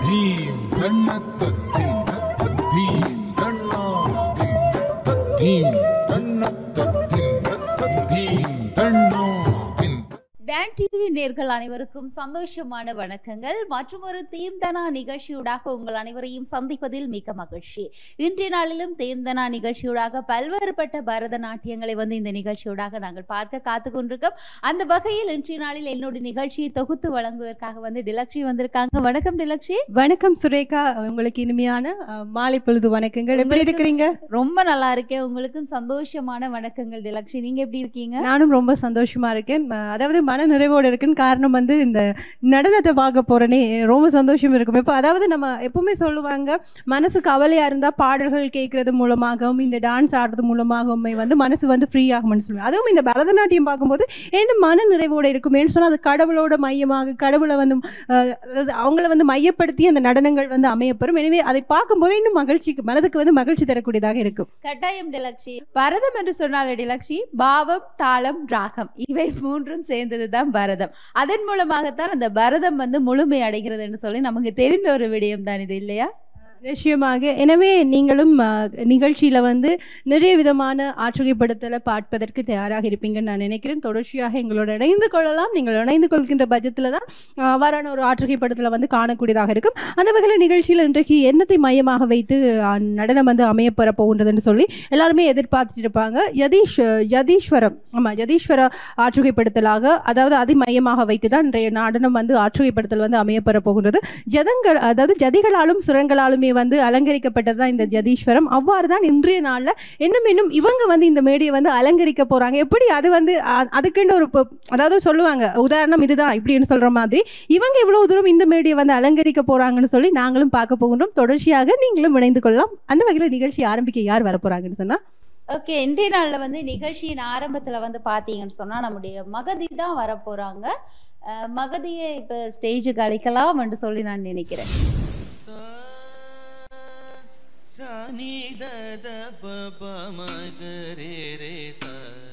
தத்தீம் தன்ன தத்தீம் தத்தீம் தன்னா தீம் தன்ன தத்தீம் தத்தீம் தன்னா தீம் டான் டிவி நேர்கள் அனைவருக்கும் சந்தோஷமான வணக்கங்கள் மற்றும் ஒரு தேம்தனா நிகழ்ச்சியூடாக உங்கள் அனைவரையும் சந்திப்பதில் மிக்க மகிழ்ச்சி இன்றைய நாளிலும் தேம்தனா நிகழ்ச்சியூடாக பல்வேறுபட்ட பரதநாட்டியங்களை வந்து இந்த நிகழ்ச்சியூடாக நாங்கள் பார்க்க காத்து கொண்டிருக்கோம் அந்த வகையில் இன்றைய நாளில் என்னோட நிகழ்ச்சியை தொகுத்து வழங்குவதற்காக வந்து டிலக்ஷி வந்திருக்காங்க வணக்கம் டிலக்ஷி வணக்கம் சுரேகா உங்களுக்கு இனிமையான அஹ், மாலை பொழுது வணக்கங்கள் எப்படி உங்களுக்கு இருக்கிறீங்க ரொம்ப நல்லா இருக்கேன் உங்களுக்கும் சந்தோஷமான வணக்கங்கள் டிலக்ஷி நீங்க எப்படி இருக்கீங்க நானும் ரொம்ப சந்தோஷமா இருக்கேன் அஹ், அதாவது மன நிறைவோடு இருக்குன்னு காரணம் வந்து இந்த நடனத்தை பார்க்க போறேனே ரொம்ப சந்தோஷம் இருக்கும் இப்போ அதாவது நம்ம எப்பவுமே சொல்லுவாங்க மனசு கவலையா இருந்தா பாடல்கள் கேட்கறது மூலமாகவும் இந்த டான்ஸ் ஆடுறது மூலமாகவும் வந்து மனசு வந்து ஃப்ரீ ஆகும்னு சொல்லுவாங்க அதுவும் இந்த பரதநாட்டியம் பார்க்கும்போது என்ன மன நிறைவோடு இருக்குமேன்னு சொன்னா அது கடவுளோட மையமாக கடவுளை வந்து அஹ், அதாவது அவங்கள வந்து மையப்படுத்தி அந்த நடனங்கள் வந்து அமையப்பெறும் எனவே அதை பார்க்கும்போது இன்னும் மகிழ்ச்சிக்கு மனதுக்கு வந்து மகிழ்ச்சி தரக்கூடியதாக இருக்கும் கட்டாயம் டிலக்ஷி பரதம் என்று சொன்னால் டிலக்ஷி பாவம் தாளம் ராகம் இவை மூன்றும் சேர்ந்ததுதான் பரதம் அதன் மூலமாகத்தான் அந்த பரதம் வந்து முழுமை அடைகிறது என்று சொல்லி நமக்கு தெரிந்த ஒரு விடயம் தான் இது இல்லையா நிச்சயமாக எனவே நீங்களும் அஹ், நிகழ்ச்சியில வந்து நிறைய விதமான ஆற்றுகைப்படுத்தலை பார்ப்பதற்கு தயாராக இருப்பீங்கன்னு நான் நினைக்கிறேன் தொடர்ச்சியாக எங்களோட இணைந்து கொள்ளலாம் நீங்கள் இணைந்து கொள்கின்ற பட்சத்தில் தான் அஹ், வரான ஒரு ஆற்றுகைப்படுத்தலை வந்து காணக்கூடியதாக இருக்கும் அந்த வகையில் நிகழ்ச்சியில் இன்றைக்கு என்னத்தை மையமாக வைத்து அஹ், நடனம் வந்து அமையப்பெற போகின்றதுன்னு சொல்லி எல்லாருமே எதிர்பார்த்துட்டு இருப்பாங்க யதீஷ் யதீஸ்வரம் ஆமாம் யதீஸ்வர ஆற்றுகைப்படுத்தலாக அதாவது அதை மையமாக வைத்து தான் இன்றைய நடனம் வந்து ஆற்றுகைப்படுத்தல் வந்து அமையப்பெற போகின்றது ஜதங்கள் அதாவது ஜதிகளாலும் சுரங்களாலுமே வந்து அலங்கரிக்கப்பட்டது தான் இந்த ஜதீஸ்வரம் அவ்வாறு தான் இன்றைய நாளில் இன்னும் இன்னும் இவங்க வந்து இந்த மேடையை வந்து அலங்கரிக்க போறாங்க எப்படி அது வந்து அ- அதுக்குன்னு ஒரு பொ- அதாவது சொல்லுவாங்க உதாரணம் இதுதான் இப்படின்னு சொல்ற மாதிரி இவங்க இவ்வளவு தூரம் இந்த மேடையை வந்து அலங்கரிக்க போறாங்கன்னு சொல்லி நாங்களும் பார்க்க போகின்றோம் தொடர்ச்சியாக நீங்களும் இணைந்து கொள்ளலாம் அந்த வகையில் நிகழ்ச்சி ஆரம்பிக்க யார் வர போறாங்கன்னு சொன்னா ஓகே இன்றைய நாள்ல வந்து நிகழ்ச்சியின் ஆரம்பத்துல வந்து பாத்தீங்கன்னு சொன்னா நம்முடைய மகதி தான் வர போறாங்க அஹ், மகதியை இப்ப ஸ்டேஜுக்கு அழைக்கலாம் என்று சொல்லி நான் நினைக்கிறேன் sa ni da da pa pa ma ga re re sa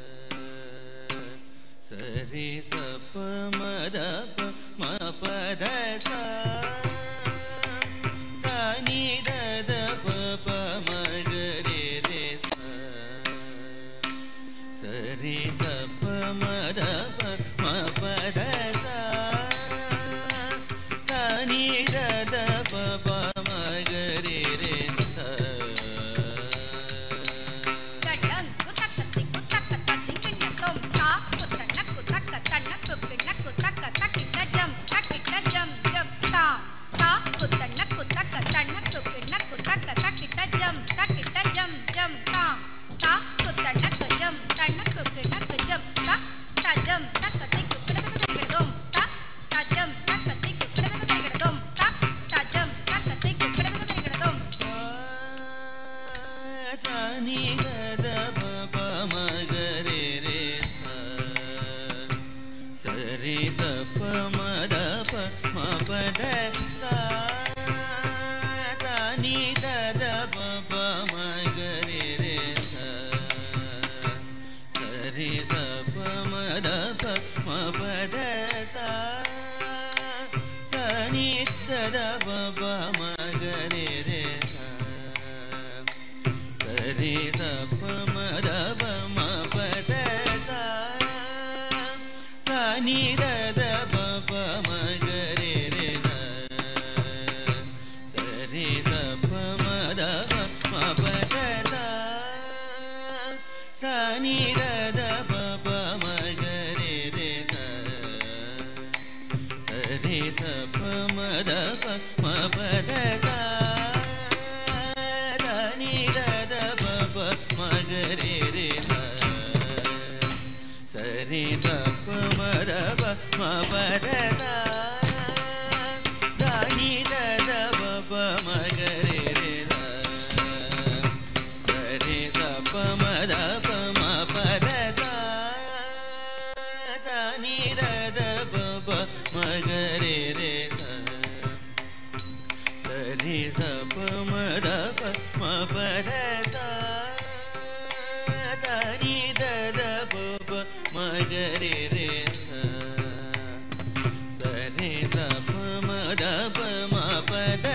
sa re sa pa ma da pa ma pa da sa sa ni da da pa pa ma ga re re sa sa re sa pa ma da pa ma pa da sa sa ni da da pa pa ma ga re re sa கடங் குதக்க திக்கு தக்க தத்தி கிண்ணத்தோம் சா குத்தண்ண குதக்க தண்ண குக்கிண்ண குதக்க தக்கிட்ட ஜம் தக்கிட்ட ஜம் ஜம் சா சா குத்தண்ண குதக்க தண்ண குக்கிண்ண குதக்க தக்கிட்ட ஜம் தக்கிட்ட ஜம் ஜம் சா சா குத்தண்ண குஜம் தண்ண குக்கிண்ண குஜம் சா தஜம் தக்க திக்கு கிடக்கு கிடக்கும் சா தஜம் தக்க திக்கு கிடக்கு கிடக்கும் சா தஜம் தக்க திக்கு கிடக்கு கிடக்கும் sa ni da da pa pa ma ga re re sa sa re sa pa ma da pa ma pa da sa sa ni da da pa pa ma ga re re sa sa re sa pa ma da pa ma pa da sa sa ni da da pa pa ma ga re re sa சரி சப்ப மத பம பத சா சனி தத பப மகரே ரே சரி சப்ப மத பம பத சா சனி தத பப மகரே ரே சரி சப்ப மத பம பத சா தனி தத பப மகரே ரே சரி சப்ப மத பம பத சா தனி தத பப மகரே ரே சரி சப்ப மத பம பத சா சனி தத பப மகரே ரே சரி சப்ப மத பம பத சா சனி தத பப மகரே ரே சரி சப்ப மத பம பத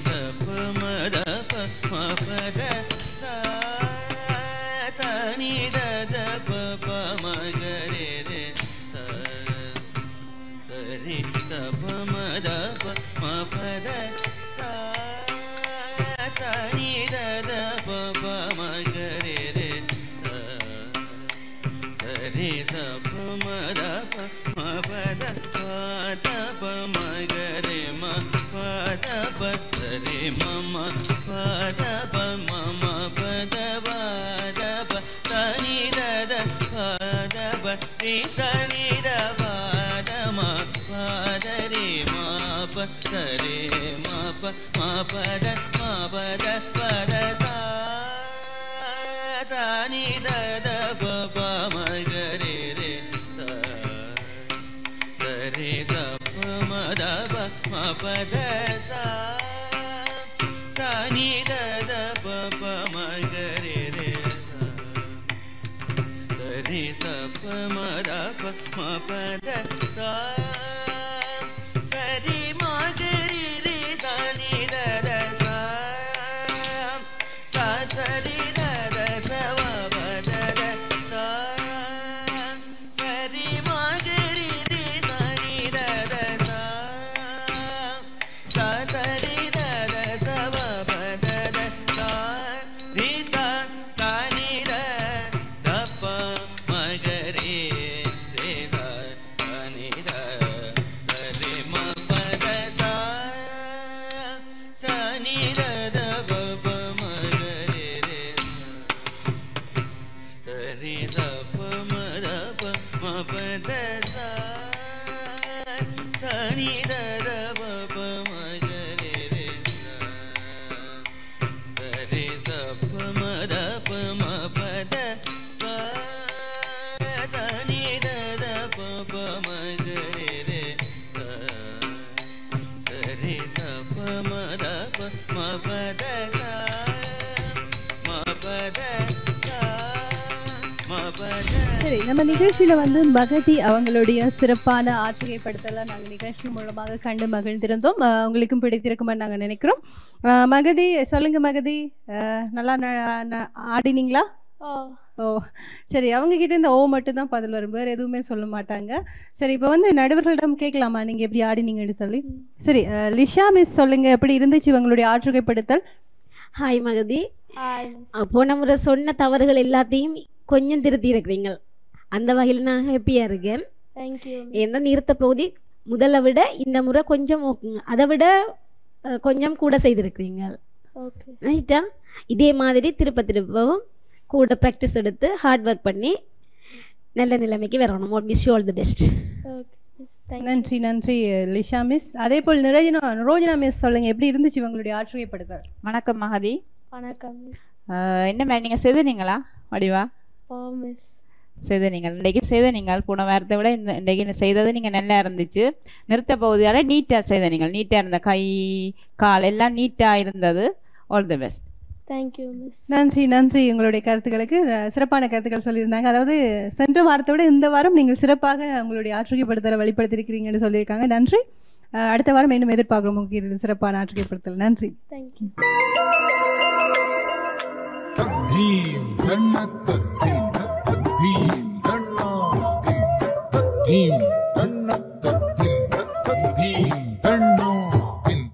ಸ ಪ ಮ ದ ಪ ಮ ಪ ದ ಸ ಸ ನಿ ದ ದ ಪ ಪ ಮ ಗ ರೆ ರೆ ಸ ಸ ರಿ ಸ ಪ ಮ ದ ಪ ಮ ಪ ದ ಸ ಸ ನಿ ದ ದ ಪ ಪ ಮ ಗ ರೆ ರೆ ಸ ಸರಿ ಸ ಪ ಮ ದ ಪ ಮ ಪ ದ ಪ ದ ಪ ಮ ಗ ರೆ ಮ ಪ ದ ಪ ಸರಿ ಮ ಮ ಪ ದ ಪ ಮ ಮ ಪ ದ ಪ ದ ಪ ತ ನಿ ದ ದ ಪ ದ ಪ ರಿ ಸ ನಿ ದ ಪ ದ ಮ ಪ ದ ರಿ ಮ ಪ ಸ ರೆ ಮ ಪ ಮ ಪ ದ ಮ ಪ ದ ಪ ದ ಸ ಸ ನಿ ದ ದ ಪ ಪ ಮ ಗ ರೆ ರೆ ಸ ಸ ರೆ ಸ ಪ ಮ ದ ಪ ಮ ಪ ದ ಸ ಸ ನಿ ದ ದ ಪ ಪ ಮ ಗ ರೆ ರೆ ಸ ಸ ರೆ ಸ ಪ ಮ ದ ಪ ಮ ಪ ದ ಸ ಸ ರಿ ಮ ಗ ರಿ ರೆ ಸ ನಿ ದ ದ ಸ ಸ ಸ ರಿ ದ ದ ಸ ವ ಪ ದ ದ ಸ ಸ ರಿ ಮ ಗ ರಿ ರೆ ಸ ನಿ ದ ದ ಸ ಸ ಸ ರಿ ದ ದ ಸ ವ ಪ ದ ದ ಸ ರಿ ಸ ಸ ನಿ ದ ದ ಪ ಮ ಗ ರೆ ರೆ ದ ಸ ನಿ ದ ಸ ರಿ ಮ ಪ ದ ಸ ಸ ನಿ ದ ದ ಪ ಪ ಮ ಗ ರೆ ರೆ ಸ ರಿ ಸ ಪ ಮ ದ ಪ ಮ ಪ ದ ಸ ಸ ನಿ ದ ದ ಪ ಪ ಮ ಗ ರೆ ರೆ ಸ ಸ ರಿ ಸ ಪ ಮ ದ ಪ ಮ ಪ ದ ಸ ಸ ನಿ ದ ದ ಪ ಪ ಮ ಗ ರೆ ರೆ ಸ ಸ ರಿ ಸ ಪ ಮ ದ ಪ ಮ ಪ ದ ಸ ಮ ಪ ದ ಸ ಮ ಪ ದ சரி நம்ம நிகழ்ச்சியில வந்து மகதி அவங்களுடைய சிறப்பான ஆற்றுகைப்படுத்தலை நாங்கள் நிகழ்ச்சி மூலமாக கண்டு மகிழ்ந்திருந்தோம் அஹ் உங்களுக்கும் பிடித்திருக்குமான்னு நாங்கள் நினைக்கிறோம் அஹ் மகதி சொல்லுங்க மகதி அஹ் நல்லா ந- ந- ஆடினீங்களா ஓ சரி அவங்க கிட்ட இந்த ஓ மட்டும் தான் பதில் வரும் வேறு எதுவுமே சொல்ல மாட்டாங்க சரி இப்போ வந்து நடுவர்களிடம் கேட்கலாமா நீங்க எப்படி ஆடினீங்கன்னு சொல்லி சரி அஹ் லிஷா மிஸ் சொல்லுங்க எப்படி இருந்துச்சு இவங்களுடைய ஆற்றுகைப்படுத்தல் ஹாய் மகதி போன முறை சொன்ன தவறுகள் எல்லாத்தையும் கொஞ்சம் திருத்தி இருக்கிறீங்க அந்த வகையில் நான் ஹாப்பியாக இருக்கேன் தேங்க்யூ ஏன்னா நிறுத்த பகுதி முதல்ல விட இந்த முறை கொஞ்சம் ஓகேங்க. அதை விட அஹ், கொஞ்சம் கூட செய்திருக்கிறீங்க ஓகே ரைட்டா இதே மாதிரி திருப்ப திருப்பவும் கூட ப்ராக்டிஸ் எடுத்து ஹார்ட் ஒர்க் பண்ணி நல்ல நிலைமைக்கு வரணும் wish all the best okay thank நன்றி நன்றி லிஷா மிஸ் அதே போல் நிரஞ்சனா ரோஜனா மிஸ் சொல்லுங்க எப்படி இருந்துச்சு இவங்களுடைய ஆற்றுகைப்படுத்தல் வணக்கம் மகதி வணக்கம் மிஸ் ஆஹ் என்ன மே நீங்கள் செய்தனீங்களா வடிவா ஓ மிஸ் செய்தனீங்கள் இன்றைக்கு செய்தனீங்கள் போன வாரத்தை விட இந்த இன்றைக்கு செய்தது நீங்கள் நல்லா இருந்துச்சு நிறுத்த பகுதியால் நீட்டாக செய்தனீங்கள் நீட்டாக இருந்த கை கால் எல்லாம் நீட்டாக இருந்தது all the best thank you miss நன்றி நன்றி உங்களுடைய கருத்துக்களுக்கு அஹ், சிறப்பான கருத்துக்கள் சொல்லியிருந்தாங்க அதாவது சென்ற வாரத்தை விட இந்த வாரம் நீங்கள் சிறப்பாக உங்களுடைய ஆற்றுகைப்படுத்தலை வெளிப்படுத்தியிருக்கிறீங்கன்னு சொல்லியிருக்காங்க நன்றி அஹ், அடுத்த வாரம் இன்னும் எதிர்பார்க்குறோம் உங்களுக்கு சிறப்பான ஆற்றுகைப்படுத்தல் நன்றி தேங்க்யூ தத்தீம் தன்னத்தத்தீம் தத்தீம் தன்னாதீம் தத்தீம் தன்னத்தத்தீம் தத்தீம் தன்னாதீம்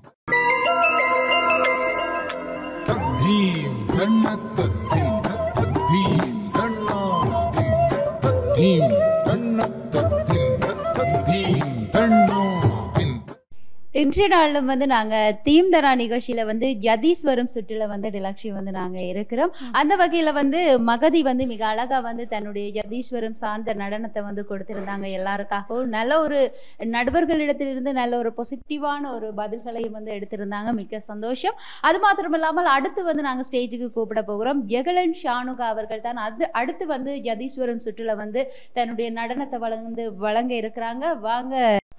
தத்தீம் தன்னத்தத்தீம் தத்தீம் தன்னாதீம் தத்தீம் தன்னத்தத்தீம் தத்தீம் தன்னாதீம் இன்றைய நாளிலும் வந்து நாங்க தீம் தரா நிகழ்ச்சியில வந்து யதீஸ்வரம் சுற்றுல வந்து டிலக்ஷி வந்து நாங்க இருக்கிறோம் அந்த வகையில வந்து மகதி வந்து மிக அழகா வந்து தன்னுடைய யதீஸ்வரம் சார்ந்த நடனத்தை வந்து கொடுத்திருந்தாங்க எல்லாருக்காகவும் நல்ல ஒரு நடுவர்களிடத்திலிருந்து நல்ல ஒரு பாசிட்டிவான ஒரு பதில்களையும் வந்து எடுத்திருந்தாங்க மிக்க சந்தோஷம் அது மாத்திரம் இல்லாமல் அடுத்து வந்து நாங்க ஸ்டேஜுக்கு கூப்பிட போகிறோம் ஜெகலன் ஷானுகா அவர்கள் தான் அது அடுத்து வந்து யதீஸ்வரம் சுற்றுல வந்து தன்னுடைய நடனத்தை வழங்கு வழங்க இருக்கிறாங்க வாங்க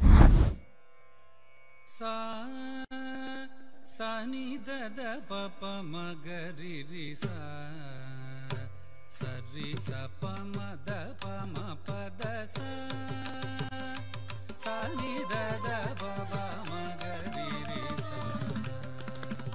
सा सा नि द द प प म ग रि रि सा स रि स प म द प म प द सा सा नि द द प प म ग रि रि सा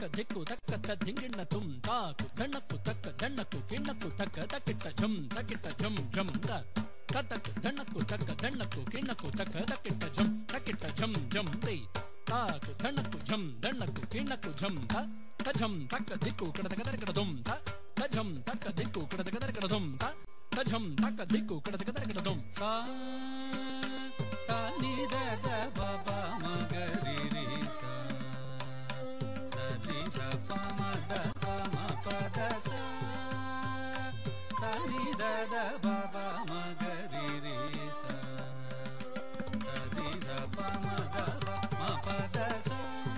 ದಿಕ್ಕು ತಕ್ಕ ತ ದಿಂಗಿಣ್ಣ ತುಂ ತಾಕು ದಣ್ಣಕ್ಕು ತಕ್ಕ ದಣ್ಣಕ್ಕು ಕಿಣ್ಣಕ್ಕು ತಕ್ಕ ತಕ್ಕಿಟ್ಟ ಝಂ ತಕ್ಕಿಟ್ಟ ಝಂ ಝಂ ತ ತತಕ್ ದಣ್ಣಕ್ಕು ತಕ್ಕ ದಣ್ಣಕ್ಕು ಕಿಣ್ಣಕ್ಕು ತಕ್ಕ ತಕ್ಕಿಟ್ಟ ಝಂ ತಕ್ಕಿಟ್ಟ ಝಂ ಝಂ ತೈ ತಾಕು ದಣ್ಣಕ್ಕು ಝಂ ದಣ್ಣಕ್ಕು ಕಿಣ್ಣಕ್ಕು ಝಂ ತ ತ ಝಂ ತಕ್ಕ ದಿಕ್ಕು ಕಡದ ಕದರ ಕಡದುಂ ತ ತ ಝಂ ತಕ್ಕ ದಿಕ್ಕು ಕಡದ ಕದರ ಕಡದುಂ ತ ತ ಝಂ ತಕ್ಕ ದಿಕ್ಕು ಕಡದ ಕದರ ಕಡದುಂ ಸಾ ಸಾ ನಿ ದ ದ ಬ ಬ ಮ ಗ ರಿ ರಿ ಸಾ ಸ ರಿ ಸ ಪ ಮ ದ ಪ ಮ ಪ ದ ಸಾ ಸ ನಿ ದ ದ ಬ ಬ ಮ ಗ ರಿ ರಿ ಸಾ ಸ ರಿ ಸ ಪ ಮ ದ ಪ ಮ ಪ ದ ಸಾ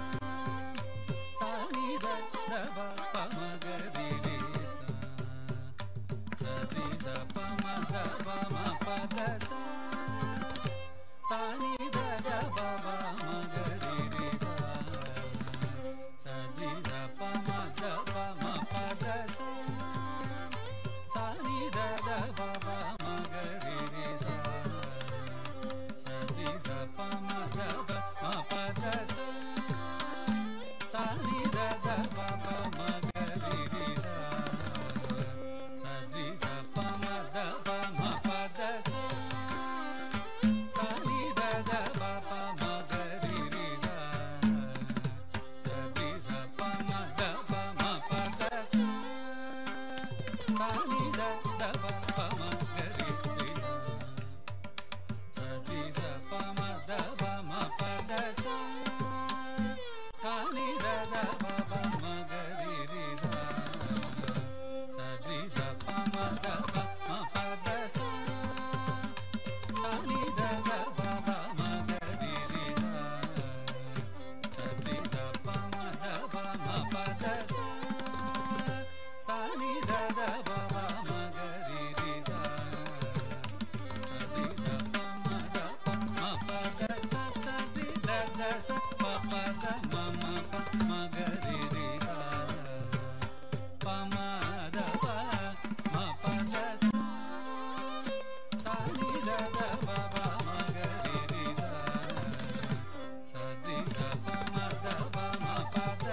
ಸ ನಿ ದ ದ ಬ ಪ ಮ ಗ ರಿ ರಿ ಸಾ ಸ ರಿ ಸ ಪ ಮ ದ ಪ ಮ ಪ ದ ಸಾ ಸ ನಿ ದ ದ ಬ ಬ ಮ ಗ ರಿ ರಿ ಸಾ ಸ ರಿ ಸ ಪ ಮ ದ ಪ ಮ ಪ ದ ಸಾ ಸ ನಿ ದ ದ ಬ ಬ ಮ ಗ ರಿ ರಿ ಸಾ ಸ ರಿ ಸ ಪ ಮ ದ ಬ ಮ ಪ ದ ಸಾ ಸ ನಿ ದ ದ ಬ ಬ ಮ ಗ ರಿ ರಿ ಸಾ ಸ ರಿ ಸ ಪ ಮ ದ ಬ ಮ ಪ ದ ಸಾ ಸ ನಿ ದ ದ ಬ ಬ ಮ ಗ ರಿ ರಿ ಸಾ ಸ ರಿ ಸ ಪ ಮ ದ ಬ ಮ ಪ ದ ಸಾ ಸ ನಿ ದ ದ ಬ ಪ ಮ ಗ ರಿ ರಿ ಸಾ ಸ ರಿ ಸ ಪ ಮ ದ ಬ ಮ ಪ ದ ಸಾ ಸ ನಿ ದ ದ ಬ ಬ ಮ ಗ ರಿ ರಿ ಸಾ ಸ ರಿ ಸ ಪ ಮ ದ ಬ ಮ ಪ ದ ಸಾ ಸ ನಿ ದ ದ ಬ ಬ ಮ ಗ ರಿ ರಿ ಸಾ ಸ ರಿ ಸ ಪ ಮ ದ ಬ ಮ ಪ ದ ಸಾ ಸ ನಿ ದ ದ ಬ ಬ ಮ ಗ ರಿ ರಿ ಸಾ ಸ ರಿ ಸ ಪ ಮ ದ ಪ ಮ ಪ ದ ಸ ಸ ರಿ ದ ದ ಸ ಪ ಪ ದ ಮ ಮ ಪ ಮ ಗ ರಿ ರಿ ಸಾ ಪ ಮ ದ ಪ ಮ ಪ ದ ಸಾ ಸ ನಿ ದ ದ ಬ ಬ ಮ ಗ ರಿ ರಿ ಸಾ ಸ ರಿ ಸ ಪ ಮ ದ ಬ ಮ ಪ ದ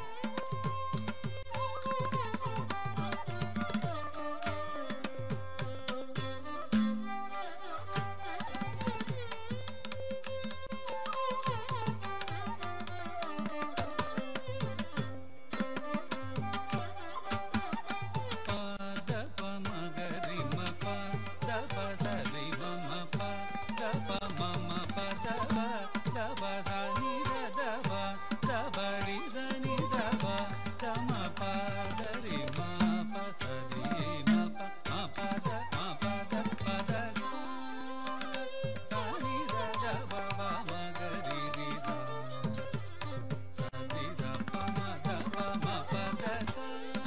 ಪ ದ ಪ ಮ ಗ ರಿ ಮ ಪ ದ ಪ ಸ ರಿ ಮ ಮ ಪ ದ ಪ ಮ ಮ ಪ ದ ಬ ದ ಬ ಸ ನಿ ದ ದ ಬ ದ ಬ ರಿ ಸ ನಿ ದ ಬ ದ ಮ ಪ ದ ರಿ ಮ ಪ ಸ ರಿ ಮ ಪ ಮ ಪ ದ ಮ ಪ ದ ಪ ದ ಸ ಸ ನಿ ದ ದ ಬ ಬ ಮ ಗ ರಿ ರಿ ಸ ಸ ರಿ ಸ ಪ ಮ ದ ಬ ಮ ಪ ದ ಸ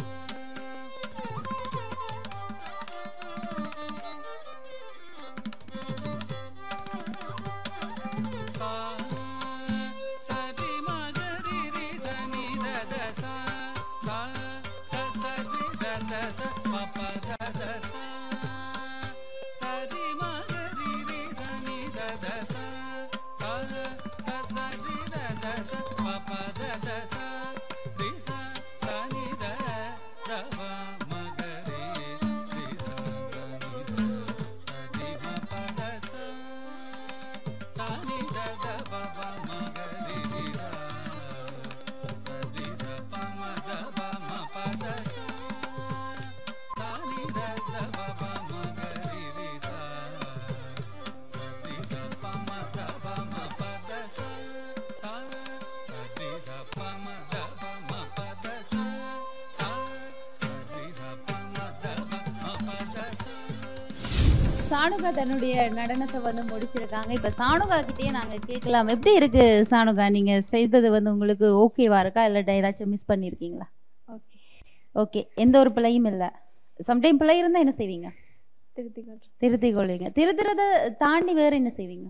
ಸಾ ಸ ರಿ ಮ ಗ ರಿ ರಿ ಸ ನಿ ದ ದ ಸ ಸಾ ಸ ಸ ರಿ ದ ದ ಸ ಪ ಪ ದ ದ ಸ ಸ ರಿ ಮ ಗ ರಿ ರಿ ಸ ನಿ ದ ದ ಸ ಸಾ ಸ ಸ ರಿ ದ ದ ಸ ಪ ಪ ದ ದ ಸ ರಿ ಸ ಸ ನಿ ದ ದ ವ ಮ ಗ ರಿ ರಿ ದ ಸ ನಿ ದ ಸ ರಿ ಮ ಪ ದ ಸ ಸ ನಿ ದ ದ ಬ ಬ ಮ ಗ ರಿ ರಿ ಸ ಸ ರಿ ಸ ಪ ಮ ದ ಬ ಮ ಪ ದ ಸ ಸ ನಿ ದ ದ ಬ ಬ ಮ ಗ ರಿ ರಿ ಸ ಸ ರಿ ಸ ಪ ಮ ದ ಬ ಮ ಪ ದ ಸ ಸ ಸ ರಿ ಸ ಪ ಮ ದ ಬ ಮ ಪ ದ ಸ ಸ ಸ ರಿ ಸ ಪ ಮ ದ ಬ ಮ ಪ ದ ಸ சானுகா தன்னுடைய நடனத்தை வந்து முடிச்சிருக்காங்க இப்ப சானுகா கிட்டயே நாங்க கேட்கலாம் எப்படி இருக்கு சானுகா நீங்க செய்தது வந்து உங்களுக்கு ஓகேவா இருக்கா இல்ல ஏதாச்சும் மிஸ் பண்ணிருக்கீங்களா ஓகே ஓகே எந்த ஒரு பிழையும் இல்ல சம்டைம் பிழை இருந்தா என்ன செய்வீங்க திருத்திகள் திருத்திக் கொள்வீங்க திருத்துறத தாண்டி வேற என்ன செய்வீங்க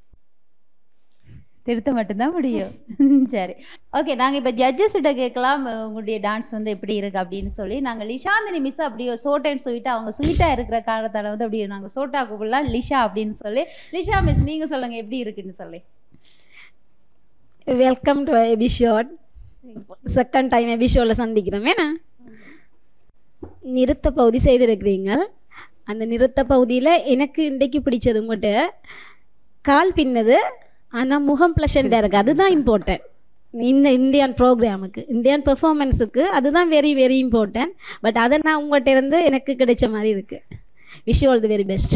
திருத்த மட்டும்தான் முடியும் சரி ஓகே நாங்க இப்ப ஜட்ஜஸ் கிட்ட கேட்கலாம் அஹ் உங்களுடைய டான்ஸ் வந்து எப்படி இருக்கு அப்படின்னு சொல்லி நாங்க லிஷாந்தினி மிஸ் அப்படியே சோட்டேன்னு சொல்லிட்டு அவங்க ஸ்வீட்டா இருக்கிற காரணத்தால வந்து அப்படியே நாங்க சோட்டா கூப்பிடலாம் லிஷா அப்படின்னு சொல்லி லிஷா மிஸ் நீங்க சொல்லுங்க எப்படி இருக்குன்னு சொல்லி welcome to episode second time விஷுவலில் சந்திக்கிறோம் ஏன்னா நிறுத்த பகுதி செய்திருக்கிறீங்க அந்த நிறுத்த பகுதியில் எனக்கு இன்றைக்கு பிடிச்சது மட்டும் கால் பின்னது ஆனால் முகம் ப்ளஷண்டாக இருக்குது அதுதான் இம்பார்ட்டன்ட் இந்த இந்தியன் ப்ரோக்ராமுக்கு இந்தியன் பெர்ஃபார்மன்ஸுக்கு அதுதான் வெரி வெரி இம்பார்ட்டன்ட் பட் அதை நான் உங்கள்கிட்ட இருந்து எனக்கு கிடைச்ச மாதிரி இருக்குது wish all the very best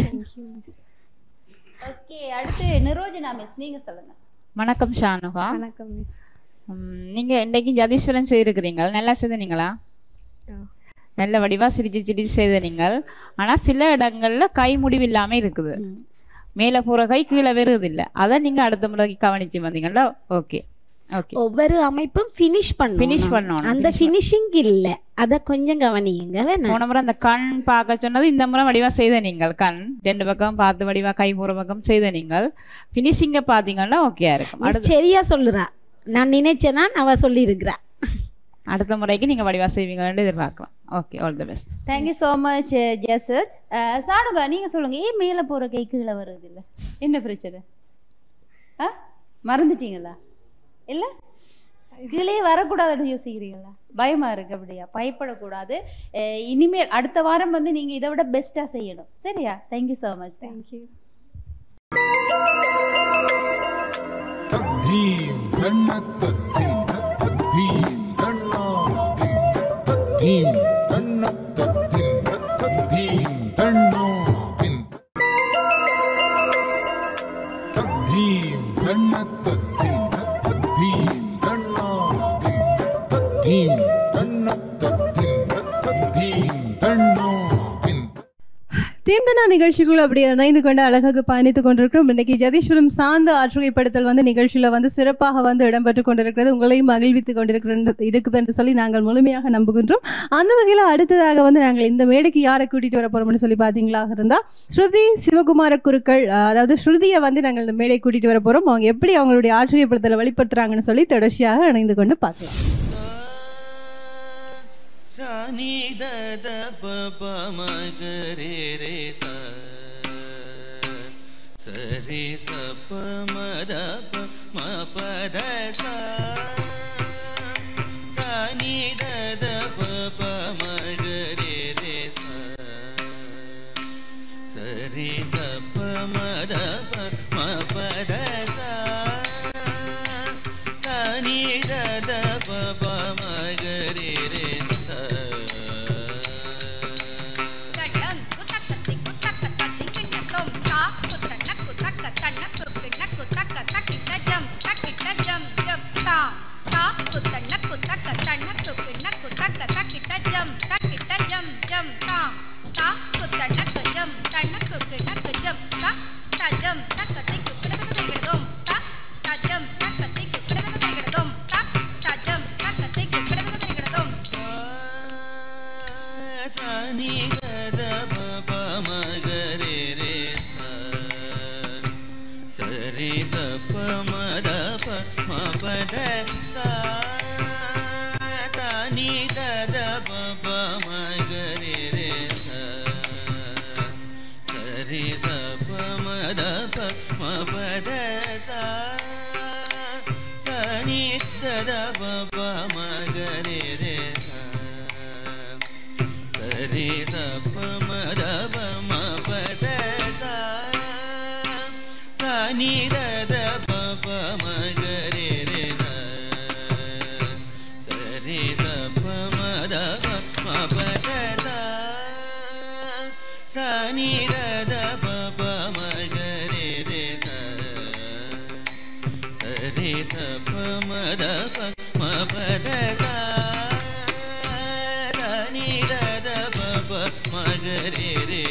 okay அடுத்து நிரோஜனா மிஸ் நீங்க சொல்லுங்க வணக்கம் ஷானுகா வணக்கம் மிஸ் ம், நீங்க இன்னைக்கு ஜதீஸ்வரன் செய்திருக்கிறீங்க நல்லா செய்தனீங்களா நல்ல வடிவா சிரிச்சு சிரிச்சு செய்த நீங்கள் ஆனா சில இடங்கள்ல கை முடிவு இல்லாம இருக்குது மேல போற கை கீழே வருது இல்ல அதை நீங்க அடுத்த முறைக்கு கவனிச்சு வந்தீங்கன்னா ஓகே ஓகே ஒவ்வொரு அமைப்பும் ஃபினிஷ் பண்ணணும் Finish பண்ணணும், அந்த finish ஃபினிஷிங் இல்லை அதை கொஞ்சம் கவனியுங்க வேணா போன முறை அந்த கண் பார்க்க சொன்னது இந்த முறை வடிவா செய்த நீங்கள் கண் ரெண்டு பக்கம் பார்த்து வடிவா கை ஒரு பக்கம் செய்த நீங்கள் பினிஷிங்க பாத்தீங்கன்னா ஓகேயா இருக்கும் மிஸ் அடுத்த சரியா சொல்லுறா நான் நினைச்சேனா அவ சொல்லி இருக்கிறா அடுத்த முறைக்கு நீங்க வடிவா செய்வீங்கன்னு எதிர்பார்க்கலாம் okay all the best thank you so much Jesath Chanuka நீங்க சொல்லுங்க ஏன் மேலே போற கை கீழே வருது இல்ல என்ன பிரச்சனை ஆ மறந்துட்டீங்களா இல்ல கீழே வரக்கூடாதுன்னு யோசிக்கிறீங்களா பயமா இருக்கு அப்படியா பயப்படக்கூடாது அஹ் இனிமேல் அடுத்த வாரம் வந்து நீங்க இதை விட பெஸ்டா செய்யணும் சரியா தேங்க்யூ ஸோ மச் தேங்க்யூ தத்தீம் தன்னத்தத்தீம் தத்தீம் தன்னாதீம் தத்தீம் தன்னத்தத்தீம் தத்தீம் தன்னாதீம் தத்தீம் தன்னத்தத்தீம் தத்தீம் தன்னாதீம் தத்தீம் தன்னத்தத்தீம் தத்தீம் தன்னாதீம் தீம்தனா நிகழ்ச்சிக்குள் அப்படி இணைந்து கொண்டு அழகாக பயணித்துக் கொண்டிருக்கிறோம் இன்னைக்கு ஜதீஸ்வரம் சார்ந்த ஆற்றுகைப்படுத்தல் வந்து நிகழ்ச்சியில வந்து சிறப்பாக வந்து இடம்பெற்றுக் கொண்டிருக்கிறது உங்களையும் மகிழ்வித்துக் கொண்டிருக்கிறது இருக்குது என்று சொல்லி நாங்கள் முழுமையாக நம்புகின்றோம் அந்த வகையில் அடுத்ததாக வந்து நாங்கள் இந்த மேடைக்கு யாரை கூட்டிட்டு வர போறோம்னு சொல்லி பாத்தீங்களா இருந்தா ஸ்ருதி சிவகுமார குருக்கள் அஹ், அதாவது ஸ்ருதியை வந்து நாங்கள் இந்த மேடை கூட்டிட்டு வர போறோம் அவங்க எப்படி அவங்களுடைய ஆற்றுகைப்படுத்தலை வெளிப்படுத்துறாங்கன்னு சொல்லி தொடர்ச்சியாக இணைந்து கொண்டு பார்க்கலாம் sa ni da da pa pa ma ga re re sa sa re sa pa ma da pa ma pa da sa sa ni da da pa pa ma ga re re sa sa re sa pa ma da pa ma pa da sa sa ni da da pa pa ma ga re re sa தடம் குத்தக்கத்தி குத்தக்கத்தி கிண்ணத்தோம் சா குத்தண்ண குத்தக்க தண்ண குக்கிண்ண குத்தக்க தக்கிட்ட ஜம் தக்கிட்ட ஜம் ஜம் தா சா குத்தண்ண குத்தக்க தண்ண குக்கிண்ண குத்தக்க தக்கிட்ட ஜம் தக்கிட்ட ஜம் ஜம் தா சா குத்தண்ண குஜம் தண்ண குக்கிண்ண குஜம் தா தஜம் தக்கத்தி குக்கிடக தைகிறதோம் தா தஜம் தக்கத்தி குக்கிடக தைகிறதோம் தா தஜம் தக்கத்தி குக்கிடக தைகிறதோம் sa ni da da pa pa ma ga re re sa sa re sa pa ma da pa ma pa da sa sa ni da da pa pa ma ga re re sa sa re sa pa ma da pa ma pa da sa sa ni da da pa pa ma ga re re sa சரி தப்ப மத பம பத சா சனி தத பப மகரே ரே சரி தப்ப மத பம பத சா சனி தத பப மகரே ரே சரி சப்ப மத பம பத சா சனி தத பப மகரே ரே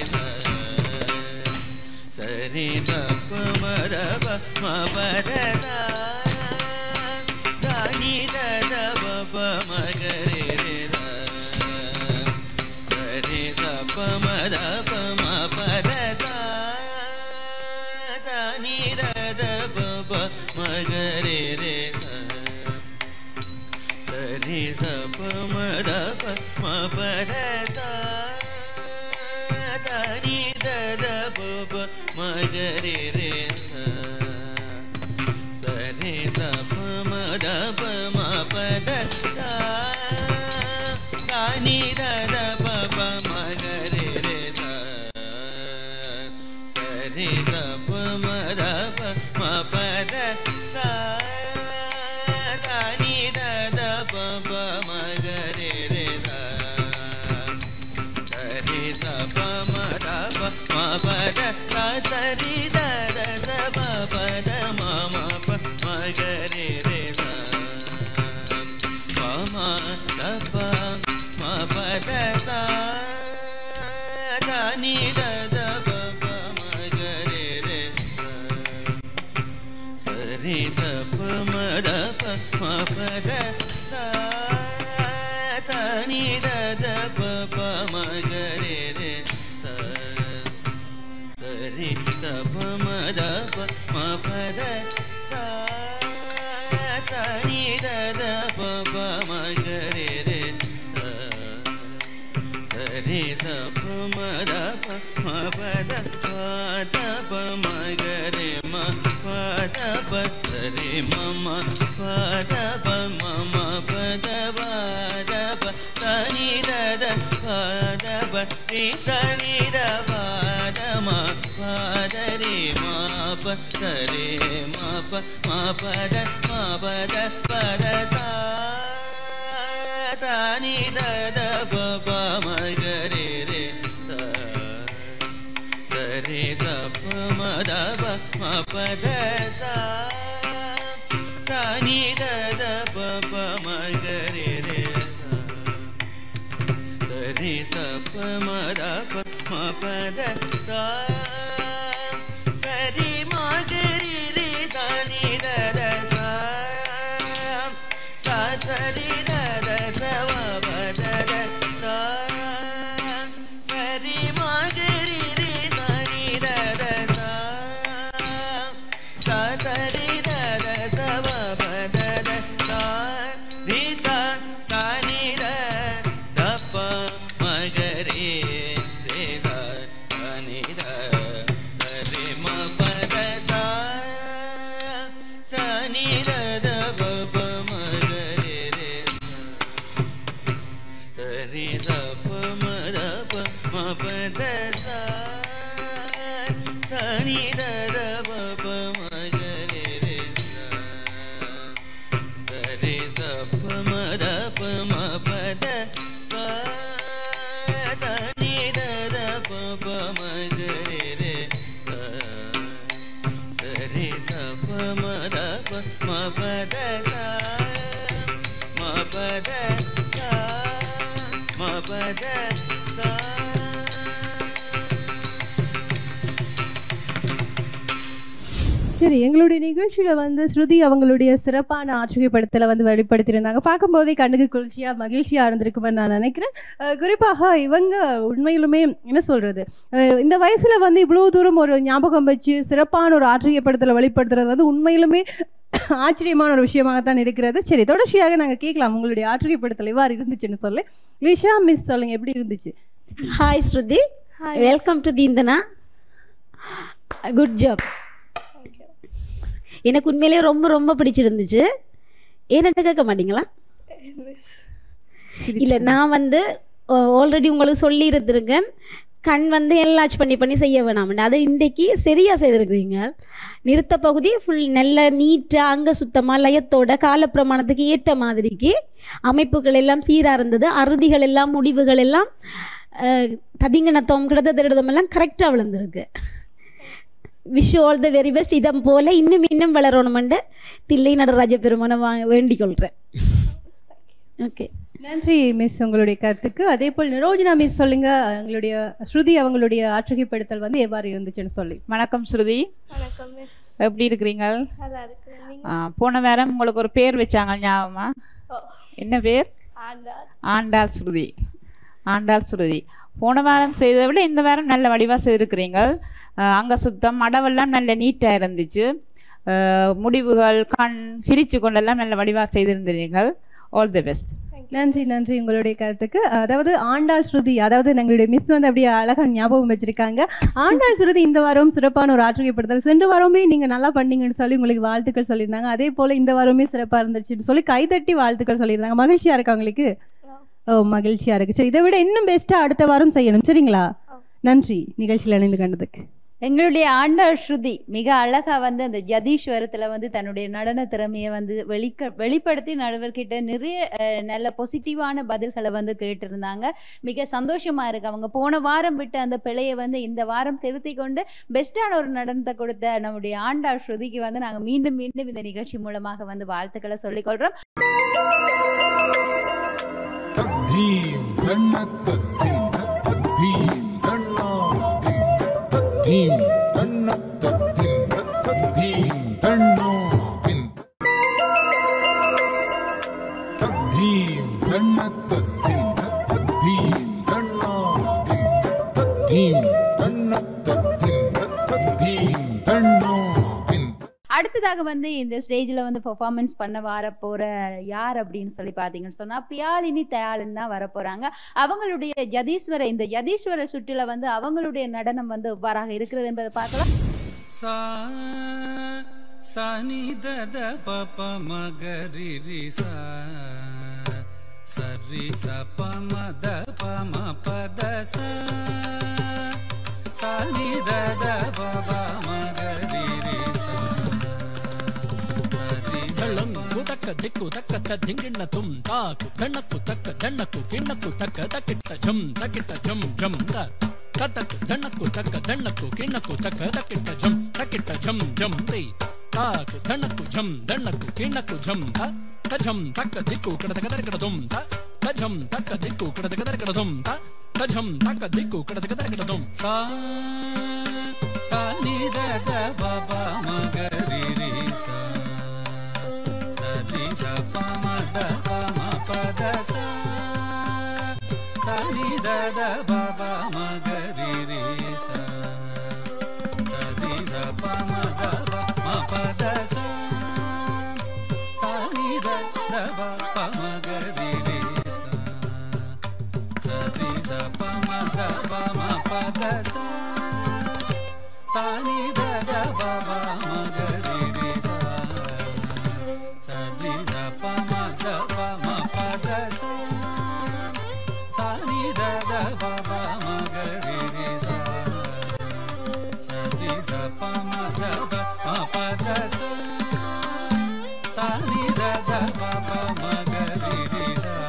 சரி சப்ப மத பம பத சா சனி தத பப மகரே ரே சரி சப்ப மத பம பத சா சனி தத பப மகரே ரே சரி சப்ப மத பம பத சா சனி தத பப மகரே ரே சரி சப்ப மத பம பத சரி தத சப பத மம ப மகரே ரே சா பம தப ம பத சா தனி தத பப மகரே ரே சா சரி சப மத ப ம பத சா சனி தத பப மகரே ரே சா சரி தப மத ப ம பத சா சனி தத பப மகரே ரே சா சரி சப மத ப ம பத பத ப மகரே ம பத ப சரி மம பத ப மம பத பத ப தனி தத பத ப ரி சனி த பத ம பத ரே ம ப சரே ம ப ம பத ம பத பத சா சனி தத ப ப மகரே ரே சா சரி சப்ப மத ப ம பத சா சனி தத ப ப மகரே ரே சா சரி சப்ப மத ப ம பத சா சரி மகரி ரே சனி தத சா சா சரி தத சவ பத சா சரி மகரி ரே சனி தத சா சா சரி தத சவ பத சா ரி சா சனி த தப்ப மகரி ரே த சனி த சரி ம பத சா சனி த த ப ப மகரி ரே சரி ச ப ம த ப ம பத சா சனி த த ப ப மகரி ரே சரி ச ப ம த ப ம பத சா சனி த த ப ப மகரி ரே சரி ச ப ம த ப ம பத சா ம பத சா ம பத சா சரி எங்களுடைய நிகழ்ச்சியில வந்து ஸ்ருதி அவங்களுடைய சிறப்பான ஆச்சரியப்படுத்தலை வந்து வெளிப்படுத்தியிருந்தாங்க பார்க்கும்போதே கண்ணுக்கு குளிர்ச்சியா மகிழ்ச்சியா இருந்திருக்குமென்னு நான் நினைக்கிறேன் அஹ் குறிப்பாக இவங்க உண்மையிலுமே என்ன சொல்றது அஹ் இந்த வயசுல வந்து இவ்வளவு தூரம் ஒரு ஞாபகம் வச்சு சிறப்பான ஒரு ஆச்சரியப்படுத்தலை வெளிப்படுத்துறது வந்து உண்மையிலுமே ஆச்சரியமான ஒரு விஷயமாகத்தான் இருக்கிறது சரி தொடர்ச்சியாக நாங்க கேட்கலாம் உங்களுடைய ஆச்சரியப்படுத்தல் எவ்வாறு இருந்துச்சுன்னு சொல்லி லிஷா மிஸ் சொல்லுங்க எப்படி இருந்துச்சு hi Shruti Hi, welcome to Theemthana good job எனக்கு உண்மையிலேயே ரொம்ப ரொம்ப பிடிச்சிருந்துச்சு ஏன்ட்டு கேட்க மாட்டீங்களா Miss. இல்லை நான் வந்து ஆல்ரெடி உங்களுக்கு சொல்லி இருந்திருக்கேன் கண் வந்து என்லார்ஜ் பண்ணி பண்ணி செய்ய வேணாம்னு அதை இன்றைக்கு சரியாக செய்திருக்கிறீங்க நிறுத்த பகுதி ஃபுல் நல்ல நீட்டாக அங்கே சுத்தமாக லயத்தோட காலப்பிரமாணத்துக்கு ஏற்ற மாதிரிக்கு அமைப்புகள் எல்லாம் சீராக இருந்தது அறுதிகள் எல்லாம் முடிவுகள் எல்லாம் அஹ், ததிங்கிணத்தம் கிடத்த திருடதம் எல்லாம் கரெக்டாக விழுந்திருக்கு wish all the very best இதம் போல் இன்னும் இன்னும் வளரணுமெண்டு தில்லை நடராஜ பெருமானை வா வேண்டிக் கொள்கிறேன் ஓகே நன்றி மிஸ் உங்களுடைய கருத்துக்கு அதே போல் நிரோஜனா மிஸ் சொல்லுங்க எங்களுடைய ஸ்ருதி அவங்களுடைய ஆற்றுகைப்படுத்தல் வந்து எவ்வாறு இருந்துச்சுன்னு சொல்லி வணக்கம் ஸ்ருதி வணக்கம் மிஸ் எப்படி இருக்கிறீங்க நல்லா இருக்கிறேன் நீங்க ஆ, போன வாரம் உங்களுக்கு ஒரு பேர் வச்சாங்க ஞாபகமா ஓ, என்ன பேர் ஆண்டாள் ஆண்டாள் ஸ்ருதி ஆண்டாள் ஸ்ருதி போன வாரம் செய்ததை விட இந்த வாரம் நல்ல வடிவாக செய்திருக்கிறீங்க அஹ் அங்க சுத்தம் மடவெல்லாம் நல்ல நீட்டாக இருந்துச்சு அஹ் முடிவுகள் கண் சிரிச்சு கொண்டெல்லாம் நல்ல வடிவாக செய்திருந்தீர்கள் ஆல் தி பெஸ்ட் நன்றி நன்றி உங்களுடைய கருத்துக்கு அதாவது ஆண்டாள் ஸ்ருதி அதாவது எங்களுடைய மிஸ் வந்து அப்படியே அழகா ஞாபகம் வச்சிருக்காங்க ஆண்டாள் ஸ்ருதி இந்த வாரம் சிறப்பான ஒரு ஆற்றுகைப்படுத்தல் சென்ற வாரமே நீங்க நல்லா பண்ணீங்கன்னு சொல்லி உங்களுக்கு வாழ்த்துக்கள் சொல்லியிருந்தாங்க அதே போல இந்த வாரமே சிறப்பா இருந்துச்சுன்னு சொல்லி கைதட்டி வாழ்த்துக்கள் சொல்லியிருந்தாங்க மகிழ்ச்சியா இருக்கா உங்களுக்கு ஓ மகிழ்ச்சியா இருக்கு சரி இதை விட இன்னும் பெஸ்டா அடுத்த வாரம் செய்யணும் சரிங்களா நன்றி நிகழ்ச்சியில் இணைந்து கண்டதுக்கு எங்களுடைய ஆண்டாள் ஸ்ருதி மிக அழகா வந்து அந்த ஜதீஸ்வரத்துல வந்து தன்னுடைய நடன திறமையை வந்து வெளிக்க வெளிப்படுத்தி நடுவர்கிட்ட நிறைய அஹ், நல்ல பாசிட்டிவான பதில்களை வந்து கேட்டிருந்தாங்க மிக சந்தோஷமா இருக்கு அவங்க போன வாரம் விட்டு அந்த பிழையை வந்து இந்த வாரம் திருத்தி கொண்டு பெஸ்டான ஒரு நடனத்தை கொடுத்த நம்முடைய ஆண்டாள் ஸ்ருதிக்கு வந்து நாங்க மீண்டும் மீண்டும் இந்த நிகழ்ச்சி மூலமாக வந்து வாழ்த்துக்களை சொல்லிக்கொள்றோம் தத்தீம் தன்னத்தத்தீம் தத்தீம் தன்னாதீம் தத்தீம் தன்னத்தத்தீம் தத்தீம் தன்னாதீம் தத்தீம் தன்னத்தத்தீம் தத்தீம் தன்னாதீம் தத்தீம் தன்னத்தத்தீம் தத்தீம் தன்னாதீம் அடுத்ததாக வந்து இந்த ஸ்டேஜில் வந்து பெர்ஃபார்மன்ஸ் பண்ண வர போற யார் அப்படின்னு சொல்லி பார்த்தீங்கன்னு சொன்னா பியாலினி தயாளன் தான் வர போறாங்க அவங்களுடைய ஜதீஸ்வர இந்த ஜதீஸ்வர சுற்றுல வந்து அவங்களுடைய நடனம் வந்து எவ்வாறாக இருக்கிறது என்பதை பார்க்கலாம் सा सा नि द द प प म ग रि रि सा स रि स प म द प म प द सा सा नि द द प प म ग रि रि सा ಸ ರಿ ಸ ಝಳಂಕು ತಕ್ಕ ದಿಕ್ಕು ತಕ್ಕ ತ ದಿಂಗಿಣ್ಣ ತುಂ ತಾಕು ದಣ್ಣಕ್ಕು ತಕ್ಕ ದಣ್ಣಕ್ಕು ಕಿಣ್ಣಕ್ಕು ತಕ್ಕ ತಕ್ಕಿಟ್ಟ ಝಂ ತಕ್ಕಿಟ್ಟ ಝಂ ಝಂ ತ ಕತಕ್ ದಣ್ಣಕ್ಕು ತಕ್ಕ ದಣ್ಣಕ್ಕು ಕಿಣ್ಣಕ್ಕು ತಕ್ಕ ತಕ್ಕಿಟ್ಟ ಝಂ ತಕ್ಕಿಟ್ಟ ಝಂ ಝಂ ರೈ ತಾಕು ದಣ್ಣಕ್ಕು ಝಂ ದಣ್ಣಕ್ಕು ಕಿಣ್ಣಕ್ಕು ಝಂ ತ ತ ಝಂ ತಕ್ಕ ದಿಕ್ಕು ಕಡದ ಕದರ ಕಡದುಂ ತ ತ ಝಂ ತಕ್ಕ ದಿಕ್ಕು ಕಡದ ಕದರ ಕಡದುಂ ತ ತ ಝಂ ತಕ್ಕ ದಿಕ್ಕು ಕಡದ ಕದರ ಕಡದುಂ सा सा नि द द प प म ग रि रि सा स रि स प म द प म प द सा सा नि द द प प म ग रि रि सा स रि स प म द प म प द सा सा नि द द प प म ग रि रि सा ಸ ರಿ ಸ ಪ ಮ ದ ಪ ಮ ಪ ದ ಸ ಸ ನಿ ದ ದ ಪ ಪ ಮ ಗ ರಿ ರಿ ಸ ಸ ರಿ ಸ ಪ ಮ ದ ಪ ಮ ಪ ದ ಸ ಸ ನಿ ದ ದ ಪ ಪ ಮ ಗ ರಿ ರಿ ಸ ಸ ರಿ ಸ ಪ ಮ ದ ಪ ಮ ಪ ದ ಸ ಸ ನಿ ದ ದ ಪ ಪ ಮ ಗ ರಿ ರಿ ಸ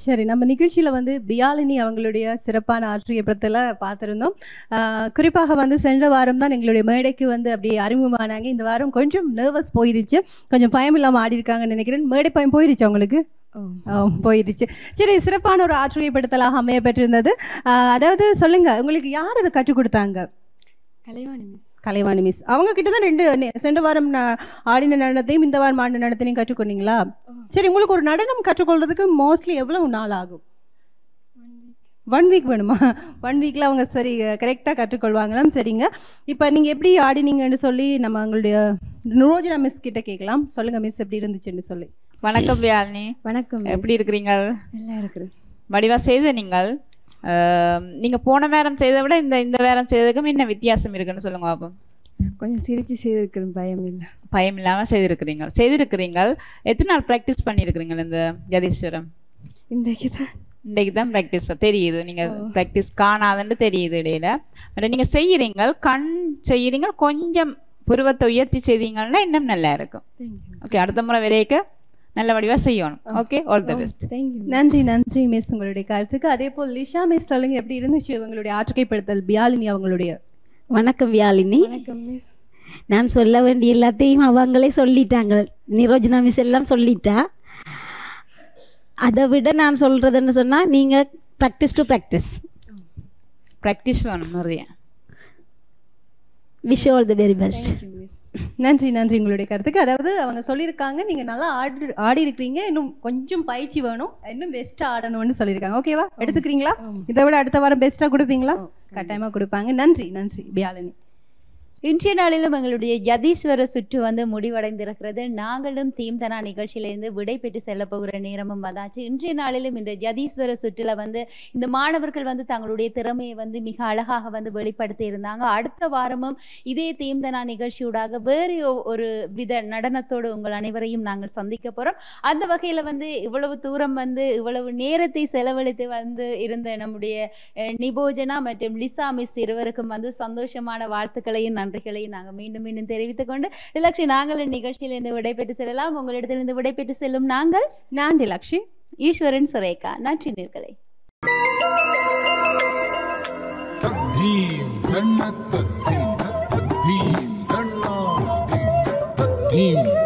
சரி நம்ம நிகழ்ச்சியில் வந்து பியாலினி அவங்களுடைய சிறப்பான ஆற்றிய படத்தில் பார்த்துருந்தோம் ஆஹ் குறிப்பாக வந்து சென்ற வாரம் தான் எங்களுடைய மேடைக்கு வந்து அப்படி அறிமுகமானாங்க இந்த வாரம் கொஞ்சம் நர்வஸ் போயிருச்சு கொஞ்சம் பயம் இல்லாமல் ஆடி இருக்காங்கன்னு நினைக்கிறேன் மேடை பயம் போயிருச்சு அவங்களுக்கு ஆ, போயிருச்சு சரி சிறப்பான ஒரு ஆற்றுகை படுத்தலாக அமைய பெற்றிருந்தது ஆஹ் அதாவது சொல்லுங்க உங்களுக்கு யார் அதை கற்றுக் கொடுத்தாங்க கலைவாணி மிஸ் கலைவாணி மிஸ் அவங்க கிட்ட தான் ரெண்டு நெ- சென்ற வாரம் ந- ஆடின நடனத்தையும் இந்த வாரம் ஆடின நடனத்தையும் கற்றுக்கொண்டீங்களா சரி உங்களுக்கு ஒரு நடனம் கற்றுக்கொள்றதுக்கு மோஸ்ட்லி எவ்வளவு நாள் ஆகும் ஒன் வீக் வேணுமா ஒன் வீக்கில் அவங்க சரி கரெக்டாக கற்றுக்கொள்வாங்களாம் சரிங்க இப்போ நீங்கள் எப்படி ஆடினீங்கன்னு சொல்லி நம்ம எங்களுடைய ரோஜனா மிஸ் கிட்ட கேட்கலாம் சொல்லுங்க மிஸ் எப்படி இருந்துச்சுன்னு சொல்லி வணக்கம் வியாலினி வணக்கம் எப்படி இருக்கிறீங்க நல்லா இருக்கிறேன் வடிவா செய்த நீங்கள் ஆம், நீங்க போன வாரம் செய்ததை விட இந்த இந்த வாரம் செய்ததுக்கும் என்ன வித்தியாசம் இருக்குன்னு சொல்லுங்க பாப்போம் கொஞ்சம் சிரிச்சு செய்திருக்கிறேன் பயம் இல்லை பயம் இல்லாம செய்திருக்கிறீங்க செய்திருக்கிறீங்க எத்தனை நாள் ப்ராக்டிஸ் பண்ணியிருக்கிறீங்க இந்த ஜதீஸ்வரம் இன்றைக்கு தான் இன்றைக்கு தான் ப்ராக்டிஸ் தெரியுது நீங்க ப்ராக்டிஸ் காணாதுன்னு தெரியுது இடையில பட் நீங்க செய்யறீங்க கண் செய்யறீங்க கொஞ்சம் புருவத்தை உயர்த்தி செய்தீங்கன்னா இன்னும் நல்லா இருக்கும் ஓகே அடுத்த முறை வரைக்கும் நல்ல வடிவா செய்யணும் okay all the best thank you நன்றி நன்றி மிஸ் உங்களுடைய கருத்துக்கு அதே போல் லிஷா மிஸ் சொல்லுங்க எப்படி இருந்துச்சு உங்களுடைய ஆற்றுக்கைப்படுத்தல் பியாலினி அவங்களுடைய வணக்கம் வியாலினி வணக்கம் மிஸ் நான் சொல்ல வேண்டிய எல்லாத்தையும் அவங்களே சொல்லிட்டாங்க நிரோஜனா மிஸ் எல்லாம் சொல்லிட்டா அதை விட நான் சொல்றதுன்னு சொன்னா நீங்க ப்ராக்டிஸ் டு ப்ராக்டிஸ் ப்ராக்டிஸ் வேணும் நிறைய wish all the very best நன்றி நன்றி உங்களுடைய கருத்துக்கு அதாவது அவங்க சொல்லியிருக்காங்க நீங்க நல்லா ஆடி ஆடி இருக்கிறீங்க இன்னும் கொஞ்சம் பயிற்சி வேணும் இன்னும் பெஸ்டா ஆடணும்னு சொல்லியிருக்காங்க ஓகேவா எடுத்துக்கிறீங்களா இதை விட அடுத்த வாரம் பெஸ்டா கொடுப்பீங்களா கட்டாயமா கொடுப்பாங்க நன்றி நன்றி பியாலினி இன்றைய நாளிலும் எங்களுடைய யதீஸ்வர சுற்று வந்து முடிவடைந்திருக்கிறது நாங்களும் தீம்தனா நிகழ்ச்சியிலிருந்து விடை பெற்று செல்ல போகிற நேரமும் வந்தாச்சு இன்றைய நாளிலும் இந்த யதீஸ்வர சுற்றுல வந்து இந்த மாணவர்கள் வந்து தங்களுடைய திறமையை வந்து மிக அழகாக வந்து வெளிப்படுத்தி இருந்தாங்க அடுத்த வாரமும் இதே தீம்தனா நிகழ்ச்சியூடாக வேறு ஒ- ஒரு வித நடனத்தோடு உங்கள் அனைவரையும் நாங்கள் சந்திக்க போறோம் அந்த வகையில வந்து இவ்வளவு தூரம் வந்து இவ்வளவு நேரத்தை செலவழித்து வந்து இருந்த நம்முடைய அஹ், நிபோஜனா மற்றும் லிசா மிஸ் இருவருக்கும் வந்து சந்தோஷமான வாழ்த்துக்களையும் நன்றிகளையும் நாங்கள் மீண்டும் மீண்டும் தெரிவித்துக் கொண்டு டிலக்ஷி நாங்கள் இந்நிகழ்ச்சியிலிருந்து விடைபெற்று செல்லலாம் உங்களிடத்திலிருந்து விடைபெற்று செல்லும் நாங்கள் நான் டிலக்ஷி ஈஸ்வரன் சுரேகா நன்றி நேர்களே தத்தீம் தன்னத்தத்தீம் தத்தீம் தன்னாதீம் தத்தீம்